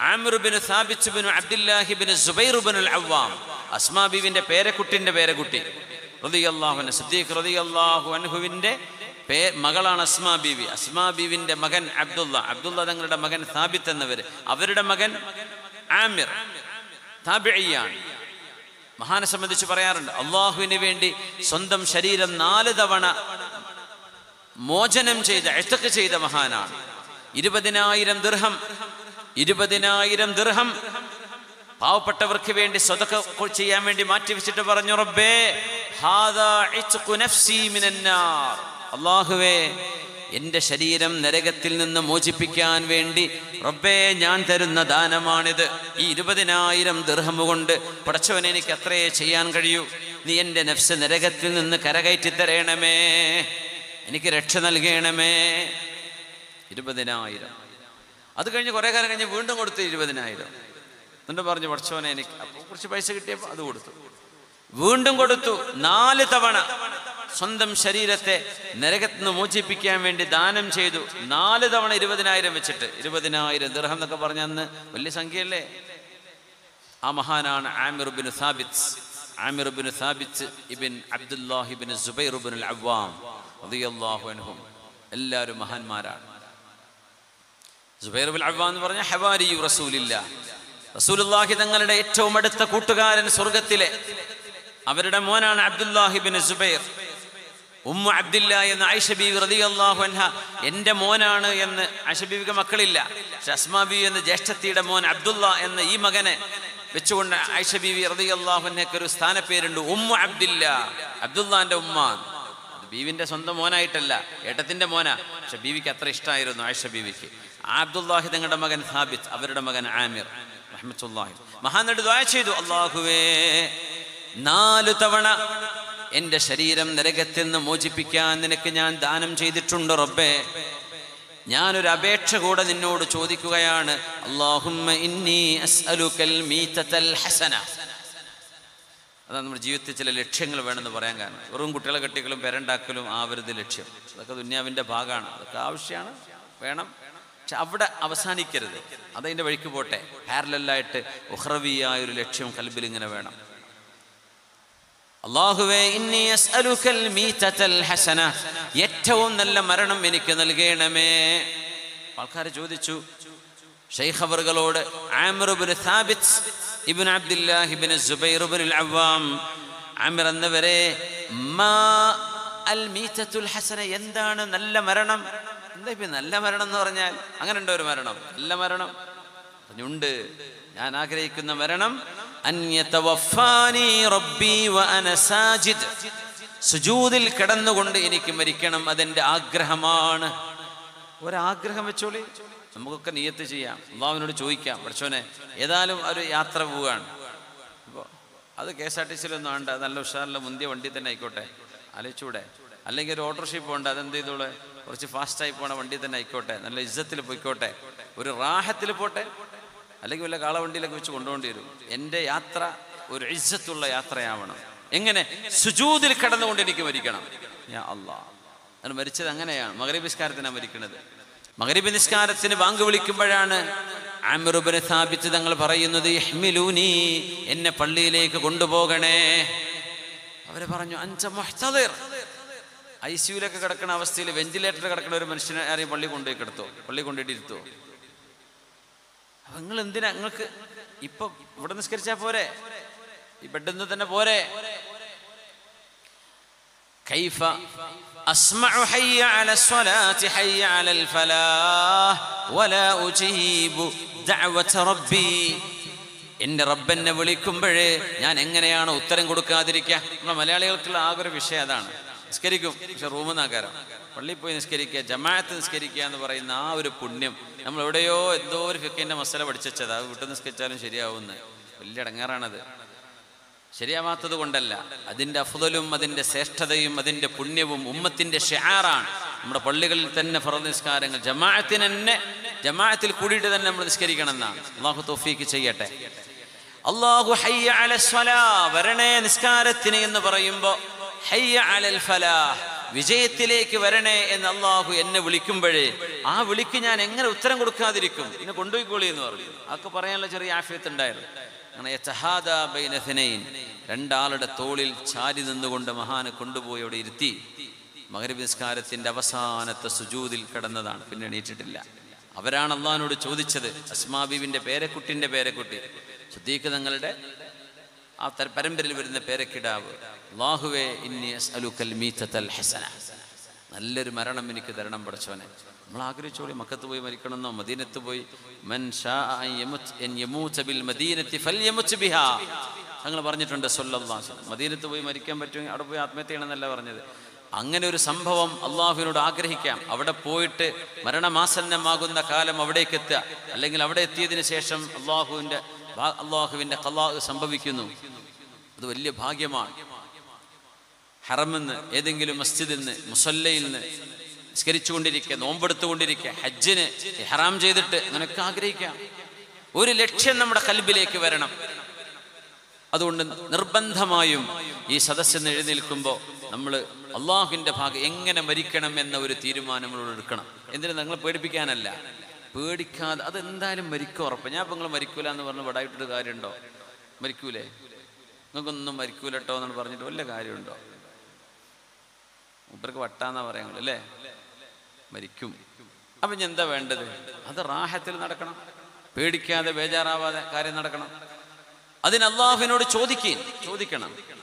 ആമിറുബിന് സാബിച്ചുബിന് അബ്ദുല്ലാഹിബിന് സുബൈറുബിനുൽ അവ്വാം അസ്മാ ബീവിന്റെ പേരക്കുട്ടിന്റെ പേരക്കുട്ടി റളിയല്ലാഹു സിദ്ദീഖ് റളിയല്ലാഹു അൻഹുവിന്റെ പേ മകളാണ് അസ്മാ ബീവി അസ്മാ ബീവിന്റെ മകൻ അബ്ദുള്ള അബ്ദുള്ള തങ്ങളുടെ മകൻ സാബിത്ത് എന്നവര് അവരുടെ മകൻ ആമിർ താബിയാണ് മഹാനെ സംബന്ധിച്ച് പറയാറുണ്ട് അള്ളാഹുവിന് വേണ്ടി സ്വന്തം ശരീരം നാല് തവണ മോചനം ചെയ്ത എത്തക്ക് ചെയ്ത മഹാനാണ് ഇരുപതിനായിരം ദീർഘം ഇരുപതിനായിരം ദീർഘം പാവപ്പെട്ടവർക്ക് വേണ്ടി സ്വതക്ക ചെയ്യാൻ വേണ്ടി മാറ്റി വെച്ചിട്ട് പറഞ്ഞു റബ്ബേ ഹാദാ ഇത്ഖു നഫ്സി മിനന്നാർ അള്ളാഹുവേ എൻ്റെ ശരീരം നരകത്തിൽ നിന്ന് മോചിപ്പിക്കാൻ വേണ്ടി റബ്ബേ ഞാൻ തരുന്ന ദാനമാണിത് ഈ ഇരുപതിനായിരം ദീർഘം കൊണ്ട് പടച്ചവനെ എനിക്ക് അത്രയേ ചെയ്യാൻ കഴിയൂ നീ എൻ്റെ നഫ്സ് നരകത്തിൽ നിന്ന് കരകയറ്റി തരണമേ എനിക്ക് രക്ഷ നൽകണമേ ഇരുപതിനായിരം അത് കഴിഞ്ഞ് കുറേ കാലം കഴിഞ്ഞ് വീണ്ടും കൊടുത്തു ഇരുപതിനായിരം എന്നിട്ട് പറഞ്ഞു പഠിച്ചോനെ എനിക്ക് അപ്പോൾ കുറച്ച് പൈസ കിട്ടിയപ്പോൾ അത് കൊടുത്തു വീണ്ടും കൊടുത്തു നാല് തവണ സ്വന്തം ശരീരത്തെ നരകത്തിൽ നിന്ന് മോചിപ്പിക്കാൻ വേണ്ടി ദാനം ചെയ്തു നാല് തവണ ഇരുപതിനായിരം വെച്ചിട്ട് ഇരുപതിനായിരം ദർഹം എന്നൊക്കെ പറഞ്ഞ അന്ന് വലിയ സംഖ്യയല്ലേ ആ മഹാനാണ് Amir bin Sabit Amir bin Sabit ibn Abdullahi bin Zubair bin Awwam റളിയല്ലാഹു അൻഹും എല്ലാവരും മഹാന്മാരാണ് സുബൈർ ബിൻ അവ്വാം എന്ന് പറഞ്ഞ ഹവാരി റസൂലില്ല റസൂലുള്ളാഹി തങ്ങളുടെ ഏറ്റവും അടുത്ത കൂട്ടുകാരൻ സ്വർഗത്തിലെ അവരുടെ മോനാണ് അബ്ദുല്ലാഹിബിൻ സുബൈർ ഉമ്മ അബ്ദില്ല എന്ന ആയിഷ ബീവി റളിയല്ലാഹു അൻഹ എൻ്റെ മോനാണ് എന്ന് ആയിഷ ബീവിക്ക് മക്കളില്ല പക്ഷെ അസ്മാ ബീവി എന്ന ജ്യേഷ്ഠത്തിയുടെ മോൻ അബ്ദുള്ള എന്ന ഈ മകനെ വെച്ചുകൊണ്ട് ആയിഷ ബീവി റളിയല്ലാഹു അൻഹയ്ക്ക് ഒരു സ്ഥാനപ്പേരുണ്ട് ഉമ്മ അബ്ദില്ല അബ്ദുല്ലാന്റെ ഉമ്മ അത് ബീവിന്റെ സ്വന്തം മോനായിട്ടല്ല ഏട്ടത്തിന്റെ മോനാ പക്ഷെ ബീവിക്ക് അത്ര ഇഷ്ടമായിരുന്നു ആയിഷ ബീവിക്ക് ആ അബ്ദുല്ലാഹി തങ്ങളുടെ മകൻ സാബിത്ത് അവരുടെ മകൻ ആമിർ റഹ്മത്തുള്ളാഹി മഹാനട് ദ്വായ ചെയ്തു അള്ളാഹുവേ നാലു തവണ എൻ്റെ ശരീരം നരകത്തിൽ നിന്ന് മോചിപ്പിക്കാൻ നിനക്ക് ഞാൻ ദാനം ചെയ്തിട്ടുണ്ട് റബ്ബേ ഞാനൊരു അപേക്ഷ കൂടെ നിന്നോട് ചോദിക്കുകയാണ് അള്ളാഹുമ്മ ഇന്നി അസ്അലുക്കൽ മീതത്തൽ ഹസന അതാണ് നമ്മുടെ ജീവിതത്തിൽ ചില ലക്ഷ്യങ്ങൾ വേണമെന്ന് പറയാൻ കാരണം വെറും കുട്ടികളെ കെട്ടിക്കലും പെരണ്ടാക്കലും ആവരുത് ലക്ഷ്യം അതൊക്കെ ദുന്യാവിൻ്റെ ഭാഗമാണ് അതൊക്കെ ആവശ്യമാണ് വേണം പക്ഷെ അവിടെ അവസാനിക്കരുത് അതതിൻ്റെ വഴിക്ക് പോട്ടെ പാരലായിട്ട് ഉഹ്റവിയായ ഒരു ലക്ഷ്യം കൽബിൽ ഇങ്ങനെ വേണം അള്ളാഹുവേ ഇന്നി അസ്അലുക്കൽ മീതത്തൽ ഹസന ഏറ്റവും നല്ല മരണം എനിക്ക് നൽകണമേ ആൾക്കാർ ചോദിച്ചു ഷെയ്ഖ് അവറുകളോട് ആമിർ ഇബ്നു സാബിത്ത് ഇബ്നു അബ്ദുല്ലാഹ് ഇബ്നു സുബൈർ ഇബ്നുൽ അവ്വാം ആമിർ എന്നവരെ മാ അൽ മീതത്തുൽ ഹസന എന്താണ് നല്ല മരണം എന്താ ഇപ്പൊ നല്ല മരണം എന്ന് പറഞ്ഞാൽ അങ്ങനെ ഉണ്ടോ ഒരു മരണം നല്ല മരണം പറഞ്ഞുണ്ട് ഞാൻ ആഗ്രഹിക്കുന്ന മരണം അൻ യതവഫാനി റബ്ബി വഅന സാജിദ് സുജൂദിൽ കിടന്നുകൊണ്ട് എനിക്ക് മരിക്കണം അതെന്റെ ആഗ്രഹമാണ് ഒരാഗ്രഹം വെച്ചോളി നമുക്കൊക്കെ നിയത്ത് ചെയ്യാം അള്ളാഹുവിനോട് ചോദിക്കാം പഠിച്ചോനെ ഏതായാലും ഒരു യാത്ര പോവുകയാണ് അപ്പോൾ അത് കെ എസ് ആർ ടി സിയിലൊന്നും വേണ്ട നല്ല ഉഷാറിലെ മുന്തിയ വണ്ടി തന്നെ ആയിക്കോട്ടെ ആലോചിച്ചൂടെ അല്ലെങ്കിൽ ഒരു ഓട്ടോഷിപ്പ് ഉണ്ട് അതെന്ത് ചെയ്തോളെ കുറച്ച് ഫാസ്റ്റായി പോണ വണ്ടി തന്നെ ആയിക്കോട്ടെ നല്ല ഇജ്ജത്തിൽ പോയിക്കോട്ടെ ഒരു റാഹത്തിൽ പോട്ടെ അല്ലെങ്കിൽ വല്ല കാളവണ്ടിയിലൊക്കെ വെച്ച് കൊണ്ടുപോകേണ്ടി വരും എൻ്റെ യാത്ര ഒരു ഇജ്ജത്തുള്ള യാത്രയാവണം എങ്ങനെ സുജൂതിൽ കടന്നുകൊണ്ട് എനിക്ക് മരിക്കണം യാ അള്ളാ അത് മരിച്ചത് അങ്ങനെയാണ് മകരീബ് നിസ്കാരത്തിനാണ് മരിക്കുന്നത് മകരീബ് നിസ്കാരത്തിന് ബാങ്ക് വിളിക്കുമ്പോഴാണ് ആമിറുബിന് സ്ഥാപിച്ച് തങ്ങൾ പറയുന്നത് ഇഹ്മിലൂനി എന്നെ പള്ളിയിലേക്ക് കൊണ്ടുപോകണേ അവര് പറഞ്ഞു അഞ്ച മുഹ്തദിർ ഐ സിയുലൊക്കെ കിടക്കുന്ന അവസ്ഥയിൽ വെന്റിലേറ്റർ കിടക്കുന്ന ഒരു മനുഷ്യനെ ആരെയും പള്ളി കൊണ്ടുപോയി കിടത്തോ പള്ളി കൊണ്ടുപോയിട്ട് ഇരുത്തോ അപ്പൊ നിങ്ങൾ എന്തിനാ നിങ്ങൾക്ക് ഇപ്പൊ ഇവിടെ നിസ്കരിച്ചാ പോരെ ഈ ബെഡിൽ നിന്ന് തന്നെ പോരെ كيف أسمع حي على الصلاة حي على الفلاح ولا أجيب دعوة ربي എൻ്റെ റബ്ബെന്നെ വിളിക്കുമ്പോഴേ ഞാൻ എങ്ങനെയാണ് ഉത്തരം കൊടുക്കാതിരിക്കുക നമ്മുടെ മലയാളികൾക്കുള്ള ആകെ ഒരു വിഷയം അതാണ് നിസ്കരിക്കും പക്ഷെ റൂമിൽ നിന്നാക്കാരം പള്ളിയിൽ പോയി നിസ്കരിക്കുക ജമാഅത്ത് നിസ്കരിക്കുക എന്ന് പറയുന്ന ആ ഒരു പുണ്യം നമ്മൾ എവിടെയോ എന്തോ ഒരു ഫിക്കിൻ്റെ മസാല പഠിച്ചത് അത് വീട്ടിൽ നിസ്കരിച്ചാലും ശരിയാവുമെന്ന് വലിയ ഇടങ്ങാറാണത് ശരിയാവാത്തത് കൊണ്ടല്ല അതിൻ്റെ അഫുതലും അതിൻ്റെ ശ്രേഷ്ഠതയും അതിൻ്റെ പുണ്യവും ഉമ്മത്തിൻ്റെ ഷെയാറാണ് നമ്മുടെ പള്ളികളിൽ തന്നെ ഫറദ് നിസ്കാരങ്ങൾ ജമാഅത്തിന് തന്നെ ജമാഅത്തിൽ കൂടിയിട്ട് തന്നെ നമ്മൾ നിസ്കരിക്കണം എന്നാണ് അള്ളാഹു തോഫീക്ക് ചെയ്യട്ടെ അള്ളാഹു ഹയ്യ അല സ്വലാ വരണേ നിസ്കാരത്തിന് എന്ന് പറയുമ്പോൾ ഹയ്യ അലൽ ഫലാഹ് വിജയത്തിലേക്ക് വരണേ എന്ന് അള്ളാഹു എന്നെ വിളിക്കുമ്പോഴേ ആ വിളിക്ക് ഞാൻ എങ്ങനെ ഉത്തരം കൊടുക്കാതിരിക്കും എന്നെ കൊണ്ടുപോയിക്കോളി എന്ന് പറഞ്ഞു അതൊക്കെ പറയാനുള്ള ചെറിയ ആഫിയത്ത് ഉണ്ടായിരുന്നു അങ്ങനെ യതഹാദാ ബൈന ഥനൈൻ. രണ്ടാളുടെ തോളിൽ ചാരി നിന്നുകൊണ്ട് മഹാന് കൊണ്ടുപോയി അവിടെ ഇരുത്തി മകരബ് നിസ്കാരത്തിന്റെ അവസാനത്തെ സുജൂതിൽ കിടന്നതാണ് പിന്നെ എണീറ്റിട്ടില്ല അവരാണ് അള്ളഹാനോട് ചോദിച്ചത് അസ്മാബീബിന്റെ പേരക്കുട്ടിന്റെ പേരക്കുട്ടി സുദ്ദീഖ് തങ്ങളുടെ ആ തര പരമ്പരയിൽ വരുന്ന പേരക്കിടാവ് അള്ളാഹുവേ ഇന്നി അസ്അലുക്കൽ മീത്തത്തൽ ഹസന നല്ലൊരു മരണം എനിക്ക് തരണം പഠിച്ചവനെ നമ്മൾ ആഗ്രഹിച്ചോളി മക്കത്ത് പോയി മരിക്കണമെന്നോ മദീനത്ത് പോയി മൻ ഷാ അൻ യമൂത്ത് അൻ യമൂത്ത ബിൽ മദീനത്തി ഫൽയമൂത്ത് ബിഹാ ഞങ്ങൾ പറഞ്ഞിട്ടുണ്ട് സല്ലല്ലാഹു അലൈഹി വസല്ലം മദീനത്ത് പോയി മരിക്കാൻ പറ്റുമെങ്കിൽ അവിടെ പോയി ആത്മഹത്യ ചെയ്യണമെന്നല്ല പറഞ്ഞത് അങ്ങനെ ഒരു സംഭവം അള്ളാഹുവിനോട് ആഗ്രഹിക്കാം അവിടെ പോയിട്ട് മരണമാസന്നമാകുന്ന കാലം അവിടേക്ക് എത്തുക അല്ലെങ്കിൽ അവിടെ എത്തിയതിന് ശേഷം അള്ളാഹുവിൻ്റെ അള്ളാഹുവിൻ്റെ കലാഹ് സംഭവിക്കുന്നു അത് വലിയ ഭാഗ്യമാണ് ഹറമെന്ന് ഏതെങ്കിലും മസ്ജിദിൽ നിന്ന് മുസല്ലയിൽ നിന്ന് നിസ്കരിച്ചുകൊണ്ടിരിക്കുക നോമ്പെടുത്തുകൊണ്ടിരിക്കുക ഹജ്ജിന് ഹറാം ചെയ്തിട്ട് നിനക്ക് ആഗ്രഹിക്കാം ഒരു ലക്ഷ്യം നമ്മുടെ കൽബിലേക്ക് വരണം അതുകൊണ്ട് നിർബന്ധമായും ഈ സദസ്സിൽ എഴുന്നേൽക്കുമ്പോൾ നമ്മൾ അള്ളാഹുവിൻ്റെ ഭാഗം എങ്ങനെ മരിക്കണം എന്ന ഒരു തീരുമാനം നമ്മളോട് എടുക്കണം എന്തിനു നിങ്ങൾ പേടിപ്പിക്കാനല്ല പേടിക്കാതെ അത് എന്തായാലും മരിക്കും ഉറപ്പ് ഞാൻ ഇപ്പം നിങ്ങൾ മരിക്കൂല എന്ന് പറഞ്ഞ് വടായിട്ടൊരു കാര്യമുണ്ടോ മരിക്കൂലേ നിങ്ങൾക്കൊന്നും മരിക്കൂലട്ടോ എന്ന് പറഞ്ഞിട്ട് വല്ല കാര്യമുണ്ടോ മൂപ്പർക്ക് വട്ടാന്നാ പറയാങ്ങൾ അല്ലേ മരിക്കും അപ്പം ഇനി എന്താ വേണ്ടത് അത് റാഹത്തിൽ നടക്കണം പേടിക്കാതെ ബേജാറാവാതെ കാര്യം നടക്കണം അതിന് അള്ളാഹുവിനോട് ചോദിക്കുകയും ചോദിക്കണം